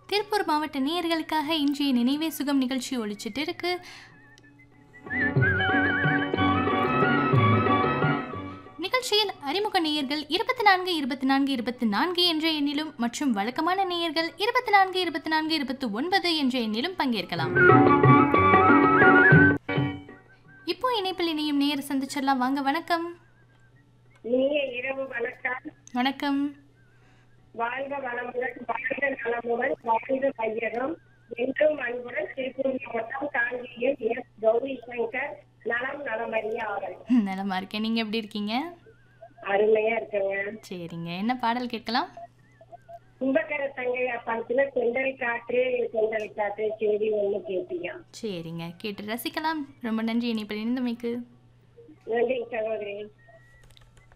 திருப்பூர் மாவட்ட நேயர்களுக்காக இன்றைய நினைவே சுகம் நிகழ்ச்சி ஒழிச்சிட்டு இருக்கு நிகழ்ச்சியில் அறிமுக நேயர்கள் இருபத்தி நான்கு இருபத்தி நான்கு இருபத்தி நான்கு என்ற எண்ணிலும் மற்றும் வழக்கமான நேயர்கள் இருபத்தி நான்கு இருபத்தி நான்கு இருபத்தி ஒன்பது என்ற எண்ணிலும் பங்கேற்கலாம் இப்போ இணைப்பில் இணையும் நேயர் சந்திச்சிடலாம் வாங்க வணக்கம் இனிய இரவு வணக்கம் வணக்கம் வாழ்க வளமுடன் வாழ்க நலமுடன் வாழ்க மையகம் என்றும் அன்புடன் திருப்பூர் மாவட்டம் காஞ்சியில் எஸ் கௌரி சங்கர் நலம் நலமறிய ஆவல் நலமா இருக்கேன் நீங்க எப்படி இருக்கீங்க அருமையா இருக்குங்க சரிங்க என்ன பாடல் கேட்கலாம் கும்பகர தங்கையா படத்துல செந்தரை காற்று செந்தரை காற்று செய்தி ஒண்ணு கேட்டீங்க சரிங்க கேட்டு ரசிக்கலாம் ரொம்ப நன்றி இணைப்பில் இணைந்தமைக்கு நன்றி சகோதரி